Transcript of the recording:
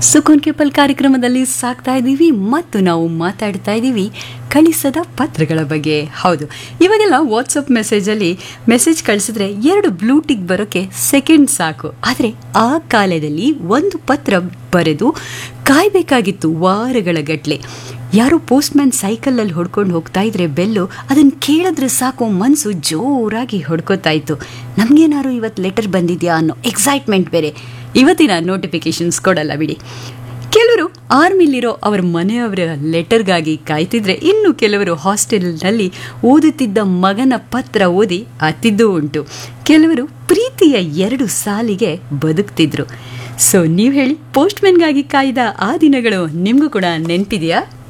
ಸುಕೋನ್ capable ಕಾರ್ಯಕ್ರಮದಲ್ಲಿ ಸಾಕ್ತಾ ಇದ್ದೀವಿ ಮತ್ತು ನಾವು ಮಾತಾಡ್ತಾ ಇದ್ದೀವಿ ಕಳಿಸದ ಪತ್ರಗಳ ಬಗ್ಗೆ ಹೌದು ಇವಾಗೆಲ್ಲ ವಾಟ್ಸಪ್ ಮೆಸೇಜಲ್ಲಿ ಮೆಸೇಜ್ ಕಳಿಸಿದ್ರೆ ಎರಡು ಬ್ಲೂಟಿಕ್ ಬರೋಕ್ಕೆ ಸೆಕೆಂಡ್ ಸಾಕು ಆದರೆ ಆ ಕಾಲದಲ್ಲಿ ಒಂದು ಪತ್ರ ಬರೆದು ಕಾಯಬೇಕಾಗಿತ್ತು ವಾರಗಳ ಗಟ್ಲೆ ಯಾರೋ ಪೋಸ್ಟ್ಮ್ಯಾನ್ ಸೈಕಲಲ್ಲಿ ಹೊಡ್ಕೊಂಡು ಹೋಗ್ತಾ ಇದ್ರೆ ಬೆಲ್ಲು ಅದನ್ನು ಕೇಳಿದ್ರೆ ಸಾಕು ಮನಸ್ಸು ಜೋರಾಗಿ ಹೊಡ್ಕೋತಾ ಇತ್ತು ನಮಗೇನಾದ್ರು ಇವತ್ತು ಲೆಟರ್ ಬಂದಿದೆಯಾ ಅನ್ನೋ ಎಕ್ಸೈಟ್ಮೆಂಟ್ ಬೇರೆ ಇವತ್ತಿನ ನೋಟಿಫಿಕೇಶನ್ಸ್ ಕೊಡಲ್ಲ ಬಿಡಿ ಕೆಲವರು ಆರ್ಮಿಲಿರೋ ಅವರ ಮನೆಯವರ ಲೆಟರ್ಗಾಗಿ ಕಾಯ್ತಿದ್ರೆ ಇನ್ನು ಕೆಲವರು ಹಾಸ್ಟೆಲ್ನಲ್ಲಿ ಓದುತ್ತಿದ್ದ ಮಗನ ಪತ್ರ ಓದಿ ಅತ್ತಿದ್ದೂ ಉಂಟು ಕೆಲವರು ಪ್ರೀತಿಯ ಎರಡು ಸಾಲಿಗೆ ಬದುಕ್ತಿದ್ರು ಸೊ ನೀವು ಹೇಳಿ ಪೋಸ್ಟ್ಮನ್ಗಾಗಿ ಕಾಯ್ದ ಆ ದಿನಗಳು ನಿಮಗೂ ಕೂಡ ನೆನಪಿದೆಯಾ